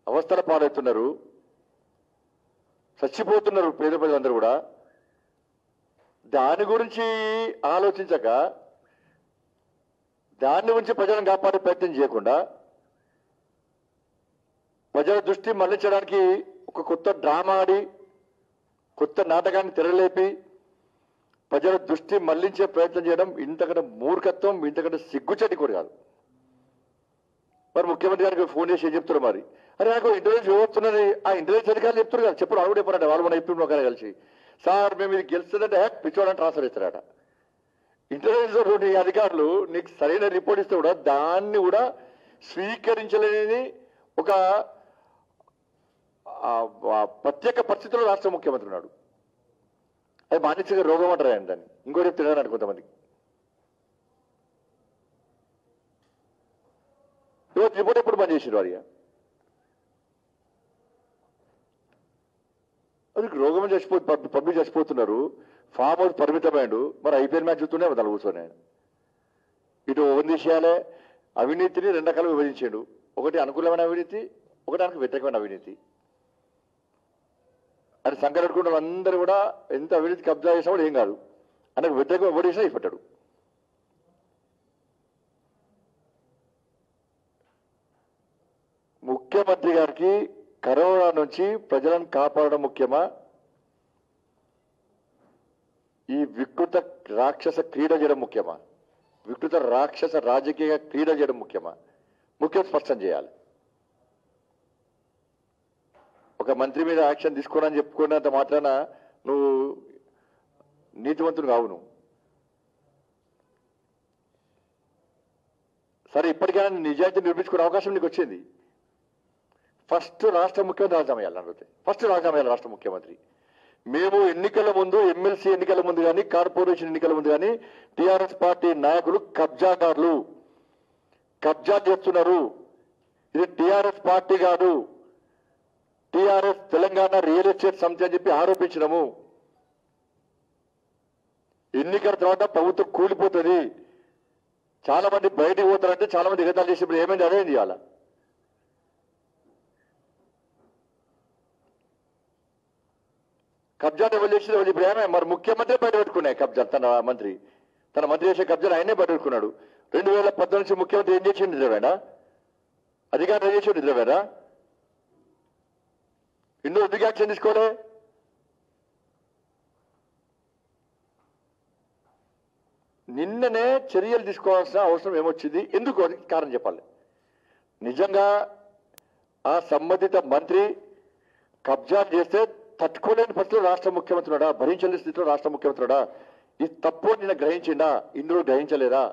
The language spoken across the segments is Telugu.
అవస్థల పాలవుతున్నారు చచ్చిపోతున్నారు పేద ప్రజలందరూ కూడా దాని గురించి ఆలోచించక దాని గురించి ప్రజలను కాపాడే ప్రయత్నం చేయకుండా ప్రజల దృష్టి మళ్లించడానికి ఒక కొత్త డ్రామా ఆడి కొత్త నాటకాన్ని తెరలేపి ప్రజల దృష్టి మళ్లించే ప్రయత్నం చేయడం ఇంతకంటే మూర్ఖత్వం ఇంతకంటే సిగ్గుచటి కూడా కాదు మరి ముఖ్యమంత్రి గారికి ఫోన్ చేసి ఏం చెప్తారు మరి అరే నాకు ఇంటెలిజెన్స్ వ్యవస్తున్నది ఆ ఇంటెలిజెన్స్ అధికారులు చెప్తారు కదా చెప్పడు ఆవిడ చెప్పారంట వాళ్ళు మన ఇప్పుడు ఒకరు కలిసి సార్ మేము ఇది గెలుస్తుందంటే హ్యాక్ పిచ్చోడని ట్రాన్స్ఫర్ ఇస్తారట ఇంటెలిజెన్స్ ఉండే ఈ అధికారులు నీకు సరైన రిపోర్ట్ ఇస్తే కూడా దాన్ని కూడా స్వీకరించలేని ఒక ఆ, ఆ ప్రత్యేక పరిస్థితుల్లో రాష్ట్ర ముఖ్యమంత్రి ఉన్నాడు అది మానసిక రోగం అంటారు ఆయన దాన్ని ఇంకోటి తినడానికి కొంతమందికి ఇవాళ రిపోర్ట్ ఎప్పుడు బంద్ చేసారు వారి అది రోగం చచ్చిపో పబ్- పబ్లిక్ చచ్చిపోతున్నారు ఫామ్ హౌస్ పరిమితమైండు మరి ఐపీఎల్ మ్యాచ్ చూస్తూనే తల కూర్చొని ఆయన ఇటు ఓవర్ చేయాలి అవినీతిని రెండు రకాలు విభజించాడు ఒకటి అనుకూలమైన అవినీతి ఒకటి ఆయనకు వ్యతిరేకమైన అవినీతి అది సంకరెట్టుకున్న అందరూ కూడా ఎంత అవినీతి కబ్జా చేసినా కూడా ఏం కాదు ఆయనకు వ్యతిరేకం ఎవరు చేసినా ఇప్పటాడు ముఖ్యమంత్రి గారికి కరోనా నుంచి ప్రజలను కాపాడడం ముఖ్యమా ఈ వికృత రాక్షస క్రీడ చేయడం ముఖ్యమా వికృత రాక్షస రాజకీయ క్రీడ చేయడం ముఖ్యమా ముఖ్యం స్పష్టం చేయాలి ఒక మంత్రి మీద యాక్షన్ తీసుకోనని చెప్పుకున్నంత మాత్రాన నువ్వు నీతివంతుడు కావు నువ్వు సరే ఇప్పటికైనా నీ నిజాయితీ నిరూపించుకునే అవకాశం నీకు వచ్చింది ఫస్ట్ రాష్ట్ర ముఖ్యమంత్రి రాజీనామా చేయాలి అడిగితే ఫస్ట్ రాజీనామా చేయాలి రాష్ట్ర ముఖ్యమంత్రి మేము ఎన్నికల ముందు ఎమ్మెల్సీ ఎన్నికల ముందు కానీ కార్పొరేషన్ ఎన్నికల ముందు కానీ టిఆర్ఎస్ పార్టీ నాయకులు కబ్జాదారులు కబ్జా చేస్తున్నారు ఇది టిఆర్ఎస్ పార్టీ కాదు TRS Telangana real estate Samithi అని చెప్పి ఆరోపించినాము ఎన్నికల తర్వాత ప్రభుత్వం కూలిపోతుంది చాలా మంది బయటికి పోతారంటే చాలా మంది ఎగతాలు చేసినప్పుడు ఏమైంది అదేం చేయాలా కబ్జాలు ఎవరు చేసిన వాళ్ళు ఇప్పుడు ఏమే మరి ముఖ్యమంత్రి బయట పెట్టుకున్నాయి కబ్జా తన మంత్రి తన మంత్రి చేసే కబ్జాలు ఆయనే బయట పెట్టుకున్నాడు రెండు వేల పద్నాలుగు నుంచి ముఖ్యమంత్రి ఏం చేసి నిద్రవేనా అధికారులు ఏం చేసి నిద్రవేనా ఎన్నో ఎందుకు యాక్షన్ తీసుకోలే నిన్ననే చర్యలు తీసుకోవాల్సిన అవసరం ఏమొచ్చింది ఎందుకు అది కారణం చెప్పాలి నిజంగా ఆ సంబంధిత మంత్రి కబ్జా చేస్తే తట్టుకోలేని పరిస్థితిలో రాష్ట్ర ముఖ్యమంత్రి ఉన్నాడా భరించలేని స్థితిలో రాష్ట్ర ముఖ్యమంత్రి ఉన్నాడా ఇది తప్పు అని నిన్న గ్రహించిండా ఇందులో గ్రహించలేదా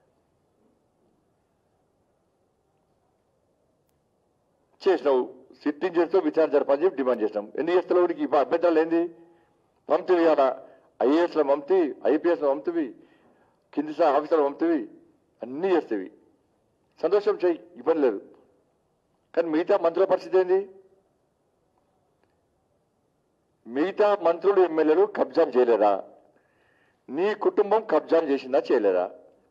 చేసినావు సిట్టింగ్ చేస్తూ విచారణ జరపాలని చెప్పి డిమాండ్ చేసినాం ఎన్ని చేస్తావు వీడికి ఇప్పుడు అభ్యంతరాలు ఏంది పంపివి ఇవాళ ఐఏఎస్ల పంపి ఐపీఎస్ల పంపివి కింది స్థాయి ఆఫీసర్లు పంపివి అన్నీ చేస్తేవి సంతోషం చెయ్యి ఇబ్బంది లేదు కానీ మిగతా మంత్రుల పరిస్థితి ఏంది మిగతా మంత్రులు ఎమ్మెల్యేలు కబ్జాలు చేయలేదా నీ కుటుంబం కబ్జాలు చేసిందా చేయలేదా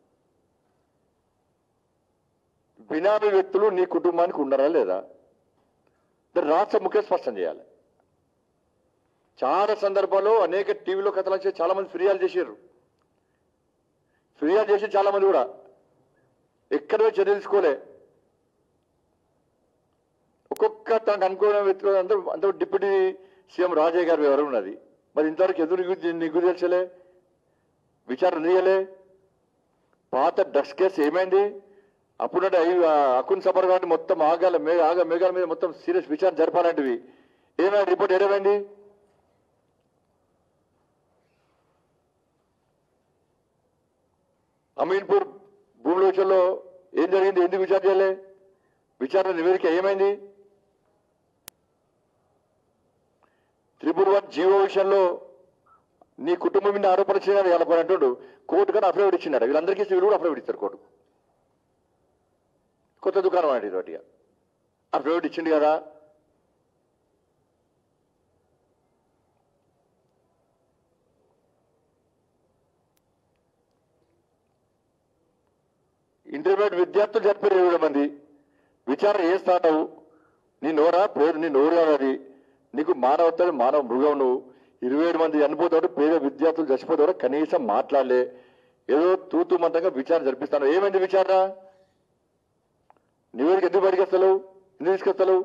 బినామీ వ్యక్తులు నీ కుటుంబానికి ఉన్నారా లేదా దాన్ని రాష్ట్ర ముఖ్య స్పష్టం చేయాలి చాలా సందర్భాల్లో అనేక టీవీలో కథలు వచ్చి చాలా మంది ఫిర్యాదు చేశారు ఫిర్యాదు చేసి చాలా మంది కూడా ఎక్కడో చర్య తీసుకోలే ఒక్కొక్క తనకు అనుకున్న వ్యక్తులు అందరూ అందరూ డిప్యూటీ సీఎం రాజయ్య గారు ఎవరు ఉన్నది మరి ఇంతవరకు ఎదురు నీకు- నీకు తెలుసలే విచారణ తీయలే పాత డ్రగ్స్ కేసు ఏమైంది అప్పుడంటే అయ్యి అకున్ సబర్ గారిని మొత్తం ఆగాల మే ఆగ మేఘాల మీద మొత్తం సీరియస్ విచారణ జరపాలంటివి ఏమైనా రిపోర్ట్ ఏమైంది అమీన్పూర్ భూముల విషయంలో ఏం జరిగింది ఎందుకు విచారణ చేయలే విచారణ నివేదిక ఏమైంది త్రిపుర వన్ జీవో విషయంలో నీ కుటుంబం మీద ఆరోపణ చేయాలి వాళ్ళ అంటుడు కోర్టు కానీ అఫిడవిట్ ఇచ్చినాడు వీళ్ళందరికీ వీళ్ళు కూడా అఫిడవిట్ ఇస్తారు కోర్టు కొత్త దుకాణం అంటే తోటిగా అఫిడవిట్ ఇచ్చింది కదా ఇంటర్మీడియట్ విద్యార్థులు చనిపోయారు ఇరవై మంది విచారణ చేస్తావు నీ నోరా పేరు నీ నోరు కాదు అది నీకు మానవత్వం మానవ మృగం నువ్వు ఇరవై ఏడు మంది చనిపోతాడు పేద విద్యార్థులు చచ్చిపోతాడు కనీసం మాట్లాడలే ఏదో తూతు మంతంగా విచారణ జరిపిస్తాను ఏమైంది విచారణ నివేదిక ఎందుకు బయటకు వస్తలేవు ఎందుకు తీసుకొస్తలేవు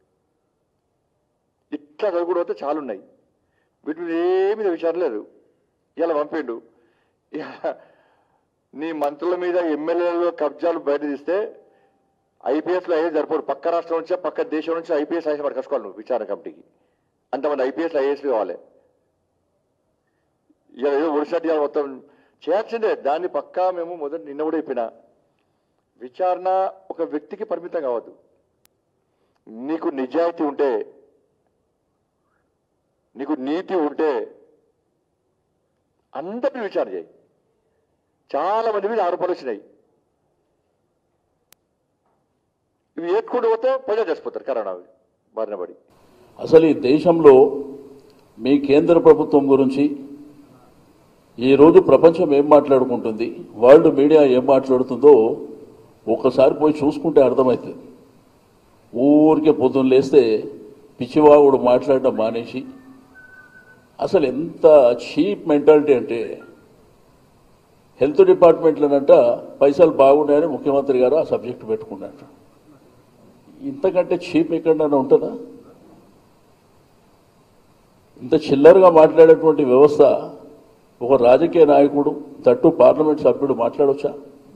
ఇట్లా చదువుకుంటూ పోతే చాలా ఉన్నాయి వీటి మీద ఏమీ విచారణ లేదు ఇలా పంపిండు ఇక నీ మంత్రుల మీద ఎమ్మెల్యేల కబ్జాలు బయట తీస్తే ఐపీఎస్ లో అయ్యేది సరిపోదు పక్క రాష్ట్రం నుంచి పక్క దేశం నుంచి ఐపీఎస్ ఐఎస్ పట్టుకోవాలి నువ్వు విచారణ కమిటీకి అంతమంది ఐపీఎస్ ఐఏఎస్ కావాలి ఇక ఏదో ఒడిశా ఇవాళ మొత్తం చేయాల్సిందే దాన్ని పక్కా మేము మొదటి నిన్న కూడా చెప్పిన విచారణ ఒక వ్యక్తికి పరిమితం కావద్దు నీకు నిజాయితీ ఉంటే నీకు నీతి ఉంటే అందరిని విచారణ చేయి చాలా మంది మీద ఆరోపణలు వచ్చినాయి ఇవి ఏత్తుకుంటూ పోతే ప్రజలు చచ్చిపోతారు కరోనా బారిన పడి అసలు ఈ దేశంలో మీ కేంద్ర ప్రభుత్వం గురించి ఈ రోజు ప్రపంచం ఏం మాట్లాడుకుంటుంది వరల్డ్ మీడియా ఏం మాట్లాడుతుందో ఒకసారి పోయి చూసుకుంటే అర్థమవుతుంది ఊరికే పొద్దున్న లేస్తే పిచ్చివాగుడు మాట్లాడడం మానేసి అసలు ఎంత చీప్ మెంటాలిటీ అంటే హెల్త్ డిపార్ట్మెంట్లోనంట పైసలు బాగున్నాయని ముఖ్యమంత్రి గారు ఆ సబ్జెక్ట్ పెట్టుకున్నట్టు ఇంతకంటే చీప్ ఎక్కడైనా ఉంటుందా ఇంత చిల్లరగా మాట్లాడేటువంటి వ్యవస్థ ఒక రాజకీయ నాయకుడు తట్టు పార్లమెంట్ సభ్యుడు మాట్లాడవచ్చా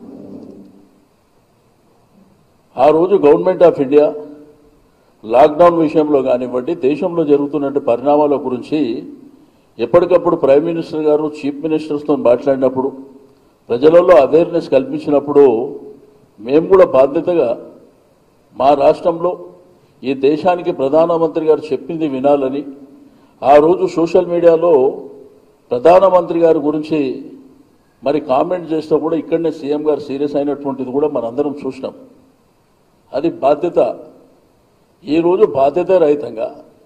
ఆ రోజు గవర్నమెంట్ ఆఫ్ ఇండియా లాక్డౌన్ విషయంలో కానివ్వండి దేశంలో జరుగుతున్న పరిణామాల గురించి ఎప్పటికప్పుడు ప్రైమ్ మినిస్టర్ గారు చీఫ్ మినిస్టర్స్తో మాట్లాడినప్పుడు ప్రజలలో అవేర్నెస్ కల్పించినప్పుడు మేము కూడా బాధ్యతగా మా రాష్ట్రంలో ఈ దేశానికి ప్రధానమంత్రి గారు చెప్పింది వినాలని ఆ రోజు సోషల్ మీడియాలో ప్రధానమంత్రి గారి గురించి మరి కామెంట్ చేస్తే కూడా ఇక్కడనే సీఎం గారు సీరియస్ అయినటువంటిది కూడా మనందరం చూసినాం అది బాధ్యత ఈరోజు బాధ్యత రహితంగా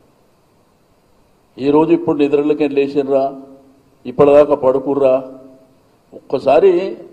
ఈరోజు ఇప్పుడు నిద్రలకి లేచినరా ఇప్పటిదాకా పడుకుర్రా ఒక్కసారి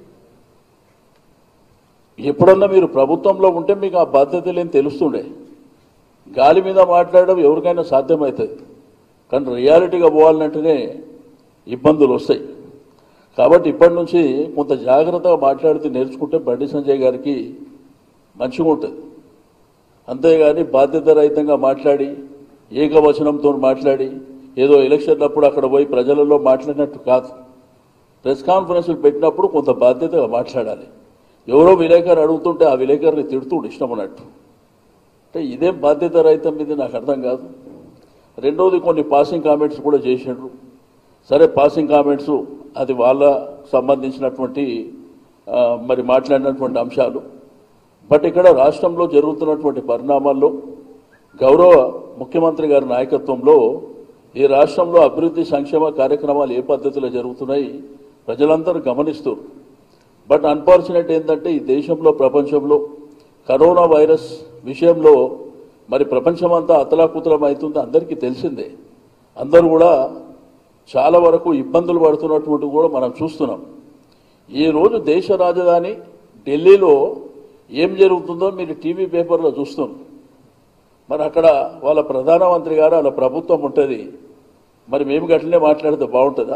ఎప్పుడన్నా మీరు ప్రభుత్వంలో ఉంటే మీకు ఆ బాధ్యత లేని తెలుస్తుండే గాలి మీద మాట్లాడడం ఎవరికైనా సాధ్యమవుతుంది కానీ రియాలిటీగా పోవాలంటేనే ఇబ్బందులు వస్తాయి కాబట్టి ఇప్పటి నుంచి కొంత జాగ్రత్తగా మాట్లాడితే నేర్చుకుంటే బండి సంజయ్ గారికి మంచిగా ఉంటుంది అంతేగాని బాధ్యత రహితంగా మాట్లాడి ఏకవచనంతో మాట్లాడి ఏదో ఎలక్షన్ అప్పుడు అక్కడ పోయి ప్రజలలో మాట్లాడినట్టు కాదు ప్రెస్ కాన్ఫరెన్స్లు పెట్టినప్పుడు కొంత బాధ్యతగా మాట్లాడాలి ఎవరో విలేకరు అడుగుతుంటే ఆ విలేకరుని తిడుతుండు ఇష్టం అన్నట్టు అంటే ఇదేం బాధ్యత రహితం ఇది నాకు అర్థం కాదు రెండోది కొన్ని పాసింగ్ కామెంట్స్ కూడా చేసిండ్రు సరే పాసింగ్ కామెంట్స్ అది వాళ్ళ సంబంధించినటువంటి ఆ, మరి మాట్లాడినటువంటి అంశాలు బట్ ఇక్కడ రాష్ట్రంలో జరుగుతున్నటువంటి పరిణామాల్లో గౌరవ ముఖ్యమంత్రి గారి నాయకత్వంలో ఈ రాష్ట్రంలో అభివృద్ధి సంక్షేమ కార్యక్రమాలు ఏ పద్ధతిలో జరుగుతున్నాయి ప్రజలందరూ గమనిస్తారు బట్ అన్ఫార్చునేట్ ఏంటంటే ఈ దేశంలో ప్రపంచంలో కరోనా వైరస్ విషయంలో మరి ప్రపంచమంతా అతలాకుతలం అవుతుంది అందరికీ తెలిసిందే అందరూ కూడా చాలా వరకు ఇబ్బందులు పడుతున్నటువంటి కూడా మనం చూస్తున్నాం ఈ రోజు దేశ రాజధాని ఢిల్లీలో ఏం జరుగుతుందో మీరు టీవీ పేపర్లో చూస్తున్నారు మరి అక్కడ వాళ్ళ ప్రధానమంత్రి గారు వాళ్ళ ప్రభుత్వం ఉంటుంది మరి మేము గట్లనే మాట్లాడితే బాగుంటుందా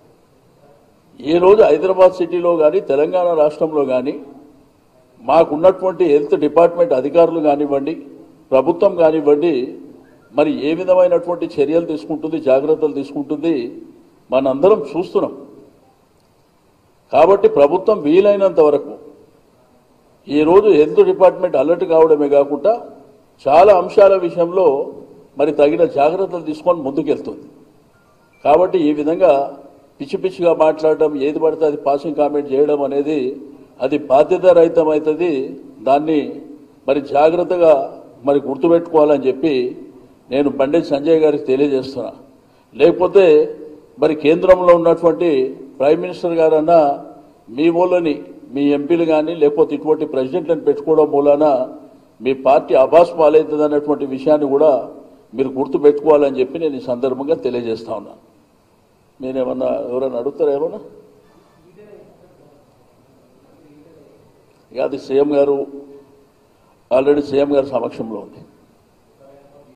ఈ రోజు హైదరాబాద్ సిటీలో కానీ తెలంగాణ రాష్ట్రంలో కానీ మాకున్నటువంటి హెల్త్ డిపార్ట్మెంట్ అధికారులు కానివ్వండి ప్రభుత్వం కానివ్వండి మరి ఏ విధమైనటువంటి చర్యలు తీసుకుంటుంది జాగ్రత్తలు తీసుకుంటుంది మనందరం చూస్తున్నాం కాబట్టి ప్రభుత్వం వీలైనంత వరకు ఈ రోజు హెల్త్ డిపార్ట్మెంట్ అలర్ట్ కావడమే కాకుండా చాలా అంశాల విషయంలో మరి తగిన జాగ్రత్తలు తీసుకొని ముందుకెళ్తుంది కాబట్టి ఈ విధంగా పిచ్చి పిచ్చిగా మాట్లాడడం ఏది పడితే అది పాసింగ్ కామెంట్ చేయడం అనేది అది బాధ్యత రహితం అవుతుంది దాన్ని మరి జాగ్రత్తగా మరి గుర్తుపెట్టుకోవాలని చెప్పి నేను బండి సంజయ్ గారికి తెలియజేస్తున్నా లేకపోతే మరి కేంద్రంలో ఉన్నటువంటి ప్రైమ్ మినిస్టర్ గారన్నా మీ మూలని మీ ఎంపీలు కానీ లేకపోతే ఇటువంటి ప్రెసిడెంట్లను పెట్టుకోవడం మూలాన మీ పార్టీ అబాస్ పాలవుతుంది అన్నటువంటి విషయాన్ని కూడా మీరు గుర్తు పెట్టుకోవాలని చెప్పి నేను ఈ సందర్భంగా తెలియజేస్తా ఉన్నాను మీరేమన్నా ఎవరైనా అడుగుతారా ఏమన్నా ఇక అది సీఎం గారు ఆల్రెడీ సీఎం గారి సమక్షంలో ఉంది